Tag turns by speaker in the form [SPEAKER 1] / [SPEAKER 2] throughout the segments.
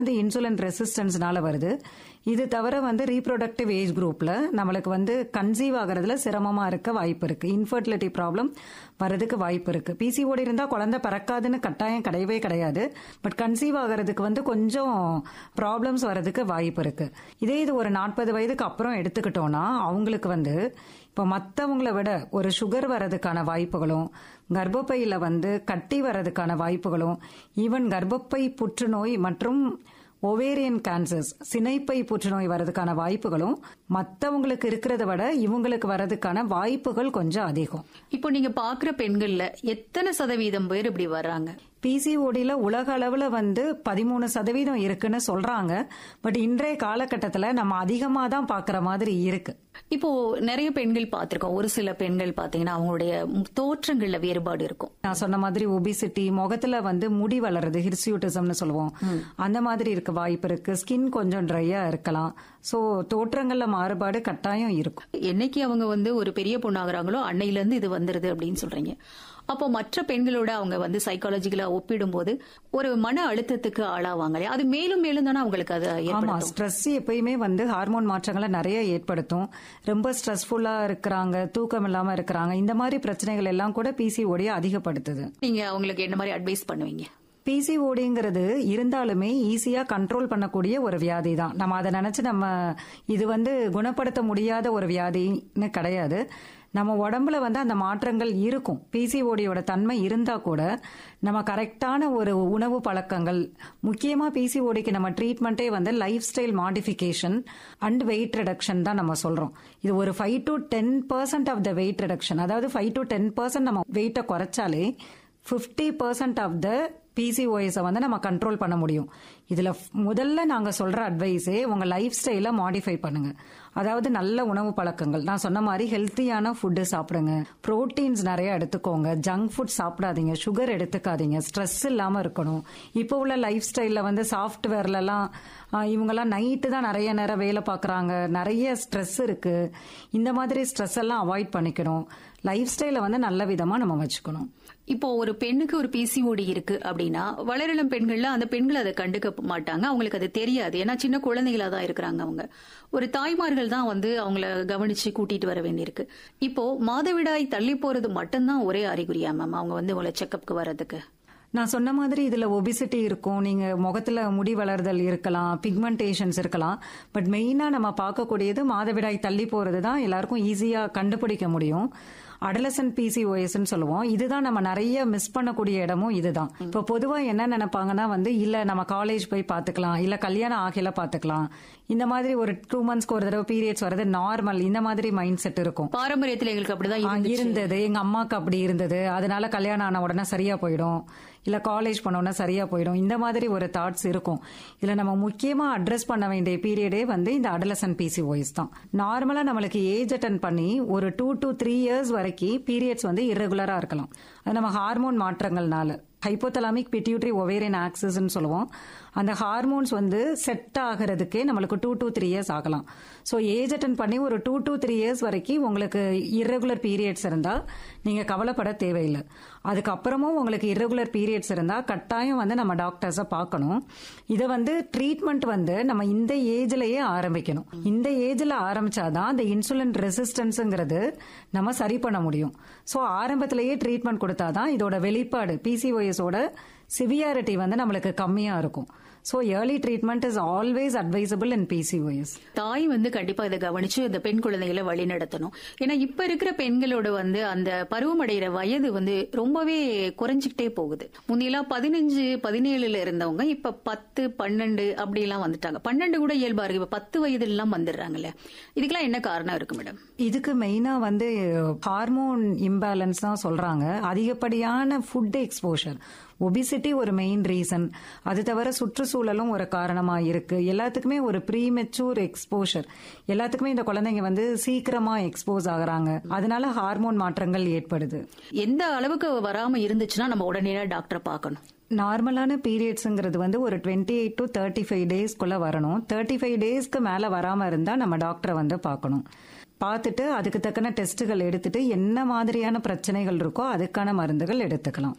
[SPEAKER 1] இந்த இன்சுலின் ரெசிஸ்டன்ஸ்னால வருது இது தவிர வந்து ரீப்ரொடக்டிவ் ஏஜ் குரூப்ல நம்மளுக்கு வந்து கன்சீவ் ஆகிறதுல சிரமமா இருக்க வாய்ப்பு இருக்கு இன்ஃபர்டிலிட்டி ப்ராப்ளம் வரதுக்கு வாய்ப்பு இருக்கு பிசிஓடி இருந்தா குழந்தை பிறக்காதுன்னு கட்டாயம் கிடையவே கிடையாது பட் கன்சீவ் ஆகிறதுக்கு வந்து கொஞ்சம் ப்ராப்ளம்ஸ் வரதுக்கு வாய்ப்பு இருக்கு இதே இது ஒரு நாற்பது வயதுக்கு அப்புறம் எடுத்துக்கிட்டோம்னா அவங்களுக்கு வந்து இப்போ மற்றவங்களை விட ஒரு சுகர் வர்றதுக்கான வாய்ப்புகளும் கர்ப்பப்பையில வந்து கட்டி வர்றதுக்கான வாய்ப்புகளும் ஈவன் கர்ப்பப்பை புற்றுநோய் மற்றும் ஒவேரியன் கேன்சர்ஸ் சினைப்பை புற்றுநோய் வர்றதுக்கான வாய்ப்புகளும் மற்றவங்களுக்கு இருக்கிறத விட இவங்களுக்கு வர்றதுக்கான வாய்ப்புகள் கொஞ்சம் அதிகம்
[SPEAKER 2] இப்போ நீங்க பாக்குற பெண்கள்ல எத்தனை சதவீதம் பேர் இப்படி வர்றாங்க
[SPEAKER 1] பிசிஓடியில் உலக அளவில் வந்து பதிமூணு சதவீதம் இருக்குன்னு சொல்றாங்க பட் இன்றைய காலகட்டத்தில் நம்ம அதிகமாக தான் பார்க்குற மாதிரி இருக்கு
[SPEAKER 2] இப்போ நிறைய பெண்கள் பார்த்திருக்கோம் ஒரு சில பெண்கள் பாத்தீங்கன்னா அவங்களுடைய தோற்றங்கள்ல வேறுபாடு இருக்கும்
[SPEAKER 1] நான் சொன்ன மாதிரி ஒபிசிட்டி முகத்துல வந்து முடி வளருது ஹிர்சியூட்டிசம்னு சொல்லுவோம் அந்த மாதிரி இருக்க வாய்ப்பு இருக்கு ஸ்கின் கொஞ்சம் ட்ரையா இருக்கலாம் சோ தோற்றங்கள்ல மாறுபாடு கட்டாயம் இருக்கும்
[SPEAKER 2] என்னைக்கு அவங்க வந்து ஒரு பெரிய பொண்ணாகிறாங்களோ அன்னையில இருந்து இது வந்துருது அப்படின்னு சொல்றீங்க அப்போ மற்ற பெண்களோட அவங்க வந்து சைக்காலஜிக்கலா ஒப்பிடும்போது ஒரு மன அழுத்தத்துக்கு ஆளாவாங்க இல்லையா? அது மேலும் மேலும் தானே அவங்களுக்கு அதை
[SPEAKER 1] ஆமா
[SPEAKER 2] ஏற்படுத்தும்
[SPEAKER 1] ஸ்ட்ரெஸ் எப்பயுமே வந்து ஹார்மோன் மாற்றங்களை நிறைய ஏற்படுத்தும் ரொம்ப ஸ்ட்ரெஸ்ஃபுல்லா இருக்கிறாங்க தூக்கம் இல்லாம இருக்கிறாங்க இந்த மாதிரி பிரச்சனைகள் எல்லாம் கூட பிசிஓடியை அதிகப்படுத்துது
[SPEAKER 2] நீங்க அவங்களுக்கு என்ன மாதிரி அட்வைஸ் பண்ணுவீங்க
[SPEAKER 1] பிசிஓடிங்கிறது இருந்தாலுமே ஈஸியா கண்ட்ரோல் பண்ணக்கூடிய ஒரு வியாதி தான் நம்ம அதை நினைச்சு நம்ம இது வந்து குணப்படுத்த முடியாத ஒரு வியாதின்னு கிடையாது நம்ம உடம்புல வந்து அந்த மாற்றங்கள் இருக்கும் பிசிஓடியோட தன்மை இருந்தா கூட நம்ம கரெக்டான ஒரு உணவு பழக்கங்கள் முக்கியமா பிசிஓடிக்கு நம்ம ட்ரீட்மெண்ட்டே வந்து lifestyle modification and weight reduction தான் நம்ம சொல்றோம் இது ஒரு five to ten percent of the weight reduction அதாவது ஃபைவ் டு டென் பர்சன்ட் நம்ம வெயிட்டை குறைச்சாலே ஃபிஃப்டி பர்சன்ட் ஆஃப் த பிசிஓஎஸை வந்து நம்ம கண்ட்ரோல் பண்ண முடியும் இதுல f- முதல்ல நாங்க சொல்ற அட்வைஸே உங்க லைஃப் ஸ்டைல மாடிஃபை பண்ணுங்க அதாவது நல்ல உணவு பழக்கங்கள் நான் சொன்ன மாதிரி ஹெல்த்தியான ஃபுட்டு சாப்பிடுங்க புரோட்டீன்ஸ் நிறைய எடுத்துக்கோங்க ஜங்க் ஃபுட் சாப்பிடாதீங்க சுகர் எடுத்துக்காதீங்க ஸ்ட்ரெஸ் இல்லாம இருக்கணும் இப்போ உள்ள லைஃப் ஸ்டைல்ல வந்து சாஃப்ட்வேர்லலாம் இவங்கெல்லாம் நைட்டு தான் நிறைய நேரம் வேலை பார்க்குறாங்க நிறைய ஸ்ட்ரெஸ் இருக்கு இந்த மாதிரி ஸ்ட்ரெஸ் எல்லாம் அவாய்ட் பண்ணிக்கணும் லைஃப் ஸ்டைலை வந்து நல்ல விதமா நம்ம வச்சுக்கணும்
[SPEAKER 2] இப்போ ஒரு பெண்ணுக்கு ஒரு பிசிஓடி இருக்கு அப்படின்னா வளரிளம் பெண்கள்ல அந்த பெண்கள் அதை கண்டுக்க மாட்டாங்க அவங்களுக்கு அது தெரியாது ஏன்னா சின்ன குழந்தைகளா தான் இருக்கிறாங்க அவங்க ஒரு தாய்மார்கள் தான் வந்து அவங்கள கவனிச்சு கூட்டிட்டு வர வேண்டியிருக்கு இப்போ மாதவிடாய் தள்ளி போறது மட்டும்தான் ஒரே அறிகுறியா மேம் அவங்க வந்து உங்களை செக்கப்க்கு வர்றதுக்கு
[SPEAKER 1] நான் சொன்ன மாதிரி இதுல ஒபிசிட்டி இருக்கும் நீங்க முகத்துல முடி வளர்தல் இருக்கலாம் பிக்மெண்டேஷன்ஸ் இருக்கலாம் பட் மெயினா நம்ம பார்க்கக்கூடியது மாதவிடாய் தள்ளி போறது தான் எல்லாருக்கும் ஈஸியா கண்டுபிடிக்க முடியும் அடலசன் பிசிஓஎஸ்ன்னு சொல்லுவோம் இதுதான் நம்ம நிறைய மிஸ் பண்ணக்கூடிய இடமும் இதுதான் இப்போ பொதுவா என்ன நினைப்பாங்கன்னா வந்து இல்ல நம்ம காலேஜ் போய் பாத்துக்கலாம் இல்ல கல்யாணம் ஆகையில பாத்துக்கலாம் இந்த மாதிரி ஒரு டூ மந்த்ஸ்க்கு ஒரு தடவை பீரியட்ஸ் வர்றது நார்மல் இந்த மாதிரி மைண்ட் செட் இருக்கும்
[SPEAKER 2] பாரம்பரியத்துல எங்களுக்கு அப்படிதான்
[SPEAKER 1] ஆ,
[SPEAKER 2] இருந்துச்சு.
[SPEAKER 1] இருந்தது எங்க அம்மாக்கு அப்படி இருந்தது அதனால கல்யாணம் ஆன உடனே சரியா போயிடும் இல்ல காலேஜ் பண்ண உடனே சரியா போயிடும் இந்த மாதிரி ஒரு தாட்ஸ் இருக்கும் இதுல நம்ம முக்கியமா அட்ரஸ் பண்ண வேண்டிய பீரியடே வந்து இந்த அடலசன் பிசி வாய்ஸ் தான் நார்மலா நம்மளுக்கு ஏஜ் அட்டன் பண்ணி ஒரு டூ டு த்ரீ இயர்ஸ் வரைக்கும் பீரியட்ஸ் வந்து irregular-ஆ இருக்கலாம் அது நம்ம ஹார்மோன் மாற்றங்கள்னால ஹைப்போதலாமிக் பிட்யூட்ரி ஒவேரியன் ஆக்சஸ்ன்னு சொல்லுவோம் அந்த ஹார்மோன்ஸ் வந்து செட் ஆகிறதுக்கே நம்மளுக்கு டூ to த்ரீ இயர்ஸ் ஆகலாம் ஸோ ஏஜ் அட்டன் பண்ணி ஒரு டூ to த்ரீ இயர்ஸ் வரைக்கும் உங்களுக்கு irregular பீரியட்ஸ் இருந்தா நீங்க கவலைப்பட தேவையில்லை அதுக்கப்புறமும் உங்களுக்கு irregular பீரியட்ஸ் இருந்தா கட்டாயம் வந்து நம்ம டாக்டர்ஸை பார்க்கணும் இதை வந்து ட்ரீட்மெண்ட் வந்து நம்ம இந்த ஏஜ்லயே ஆரம்பிக்கணும் இந்த ஏஜ்ல ஆரம்பிச்சாதான் இந்த இன்சுலின் ரெசிஸ்டன்ஸுங்கிறது நம்ம சரி பண்ண முடியும் ஸோ ஆரம்பத்திலேயே ட்ரீட்மெண்ட் கொடுத்தாதான் இதோட வெளிப்பாடு பிசிஓஎஸோட சிவியாரிட்டி வந்து நம்மளுக்கு கம்மியா இருக்கும் so early treatment is always advisable in PCOS
[SPEAKER 2] தாய் வந்து கண்டிப்பா இதை கவனிச்சு இந்த பெண் குழந்தைகளை வழி நடத்தணும் ஏன்னா இப்ப இருக்கிற பெண்களோட வந்து அந்த பருவமடைகிற வயது வந்து ரொம்பவே குறைஞ்சிக்கிட்டே போகுது முந்தையெல்லாம் பதினஞ்சு பதினேழுல இருந்தவங்க இப்ப பத்து பன்னெண்டு அப்படி எல்லாம் வந்துட்டாங்க பன்னெண்டு கூட இயல்பா இருக்கு இப்ப பத்து வயதுல எல்லாம் வந்துடுறாங்கல்ல இதுக்கெல்லாம் என்ன காரணம் இருக்கு மேடம்
[SPEAKER 1] இதுக்கு மெயினா வந்து ஹார்மோன் இம்பேலன்ஸ் தான் சொல்றாங்க அதிகப்படியான ஃபுட் எக்ஸ்போஷர் ஒபிசிட்டி ஒரு மெயின் ரீசன் அது தவிர சுற்றுச்சூழலும் ஒரு காரணமா இருக்கு எல்லாத்துக்குமே ஒரு ப்ரீமெச்சூர் எக்ஸ்போஷர் எல்லாத்துக்குமே இந்த குழந்தைங்க வந்து சீக்கிரமா எக்ஸ்போஸ் ஆகுறாங்க அதனால ஹார்மோன் மாற்றங்கள் ஏற்படுது
[SPEAKER 2] எந்த அளவுக்கு வராம இருந்துச்சுன்னா நம்ம உடனே டாக்டரை பார்க்கணும்
[SPEAKER 1] நார்மலான பீரியட்ஸுங்கிறது வந்து ஒரு twenty eight to thirty five டேஸ்க்குள்ள வரணும் தேர்ட்டி ஃபைவ் டேஸ்க்கு மேல வராம இருந்தா நம்ம டாக்டரை வந்து பார்க்கணும் பார்த்துட்டு அதுக்கு தக்கன டெஸ்ட்டுகள் எடுத்துட்டு என்ன மாதிரியான பிரச்சனைகள் இருக்கோ அதுக்கான மருந்துகள் எடுத்துக்கலாம்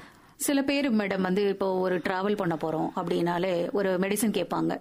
[SPEAKER 2] சில பேர் மேடம் வந்து இப்போ ஒரு டிராவல் பண்ண போறோம் அப்படின்னாலே ஒரு மெடிசன் கேட்பாங்க